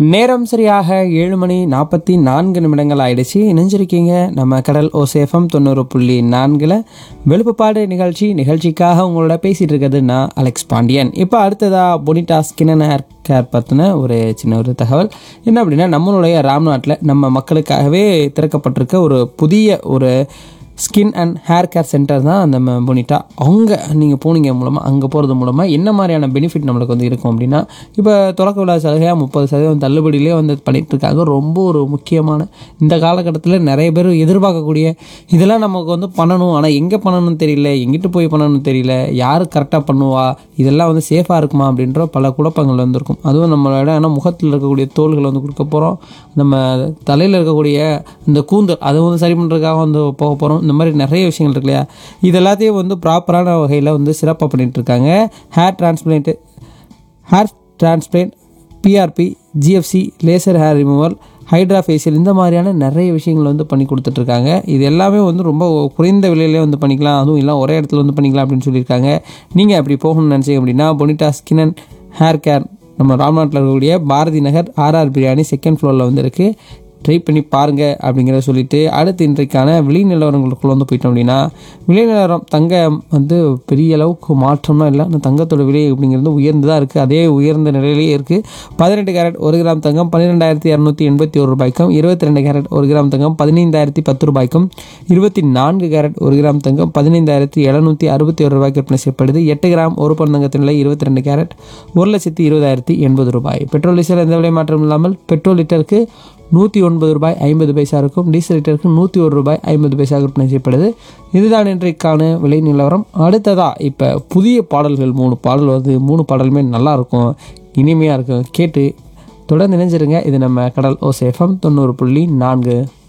நேரம் சரியாக ஏழு மணி நாற்பத்தி நான்கு நிமிடங்கள் ஆயிடுச்சு இணைஞ்சிருக்கீங்க நம்ம கடல் ஓசேஃபம் தொண்ணூறு புள்ளி நான்கில் வெளுப்புப்பாடு நிகழ்ச்சி நிகழ்ச்சிக்காக உங்களோட பேசிகிட்டு இருக்கிறது நான் அலெக்ஸ் பாண்டியன் இப்போ அடுத்ததாக Bonita skin and hair care பற்றின ஒரு சின்ன ஒரு தகவல் என்ன அப்படின்னா நம்மளுடைய ராம்நாட்டில் நம்ம மக்களுக்காகவே திறக்கப்பட்டிருக்க ஒரு புதிய ஒரு skin and hair care centre தான் அந்த பொனிட்டா அவங்க நீங்கள் போனீங்க மூலமாக அங்கே போகிறது மூலமாக என்ன மாதிரியான பெனிஃபிட் நம்மளுக்கு வந்து இருக்கும் அப்படின்னா இப்போ தொடக்க விழா சலுகையாக முப்பது சதவீதம் தள்ளுபடியிலே வந்து பண்ணிட்டு இருக்காங்க ரொம்ப ஒரு முக்கியமான இந்த காலகட்டத்தில் நிறைய பேர் எதிர்பார்க்கக்கூடிய இதெல்லாம் நமக்கு வந்து பண்ணணும் ஆனால் எங்கே பண்ணணும்னு தெரியல எங்கிட்டு போய் பண்ணணும்னு தெரியல யார் கரெக்டாக பண்ணுவா இதெல்லாம் வந்து சேஃபாக இருக்குமா அப்படின்ற பல குழப்பங்கள் வந்திருக்கும் அதுவும் நம்மளோட ஆனால் முகத்தில் இருக்கக்கூடிய தோள்களை வந்து கொடுக்க போகிறோம் நம்ம தலையில் இருக்கக்கூடிய இந்த கூந்தல் அதை வந்து சரி பண்ணுறதுக்காக வந்து போக போகிறோம் இந்த மாதிரி நிறைய விஷயங்கள் இருக்கு இல்லையா இது எல்லாத்தையும் வந்து ப்ராப்பரான வகையில் வந்து சிறப்பாக பண்ணிட்டு இருக்காங்க hair transplant hair transplant PRP GFC laser hair removal hydra facial இந்த மாதிரியான நிறைய விஷயங்கள் வந்து பண்ணி கொடுத்துட்ருக்காங்க இது எல்லாமே வந்து ரொம்ப குறைந்த விலையிலே வந்து பண்ணிக்கலாம் அதுவும் இல்லை ஒரே இடத்துல வந்து பண்ணிக்கலாம் அப்படின்னு சொல்லியிருக்காங்க நீங்கள் அப்படி போகணும்னு நினச்சிங்க அப்படின்னா Bonita skin and hair care நம்ம ராம்நாட்டில் இருக்கக்கூடிய பாரதி நகர் ஆர்ஆர் பிரியாணி செகண்ட் ஃப்ளோரில் வந்து இருக்குது ட்ரை பண்ணி பாருங்க அப்படிங்கிறத சொல்லிட்டு அடுத்து இன்றைக்கான விலை நிலவரங்களுக்குள்ள வந்து போயிட்டோம் அப்படின்னா விலை நிலவரம் தங்கம் வந்து பெரிய அளவுக்கு மாற்றம்லாம் இல்லை அந்த தங்கத்தோட விலை அப்படிங்கிறது உயர்ந்து தான் இருக்குது அதே உயர்ந்த நிலையிலேயே இருக்குது பதினெட்டு கேரட் ஒரு கிராம் தங்கம் பன்னிரெண்டாயிரத்தி இரநூத்தி எண்பத்தி ஒரு ரூபாய்க்கும் இருபத்தி ரெண்டு கேரட் ஒரு கிராம் தங்கம் பதினைந்தாயிரத்தி பத்து ரூபாய்க்கும் இருபத்தி நான்கு கேரட் ஒரு கிராம் தங்கம் பதினைந்தாயிரத்தி எழுநூற்றி அறுபத்தி ஒரு ரூபாய்க்கு விற்பனை செய்யப்படுது எட்டு கிராம் ஒரு பன் தங்கத்தின் விலை இருபத்தி ரெண்டு கேரட் ஒரு லட்சத்தி இருபதாயிரத்தி எண்பது ரூபாய் பெட்ரோல் டீசல் எந்த விலை மாற்றம் இல்லாமல் பெட்ரோல் லிட்டருக்கு நூற்றி ஒன்பது ரூபாய் ஐம்பது பைசா இருக்கும் டீசல் லிட்டருக்கு நூற்றி ஒரு ரூபாய் ஐம்பது பைசா விற்பனை செய்யப்படுது இதுதான் இன்றைக்கான விலை நிலவரம் அடுத்ததா இப்போ புதிய பாடல்கள் மூணு பாடல் வந்து மூணு பாடலுமே நல்லா இருக்கும் இனிமையாக இருக்கும் கேட்டு தொடர்ந்து நினைஞ்சிருங்க இது நம்ம கடல் ஓசேஃபம் தொண்ணூறு புள்ளி நான்கு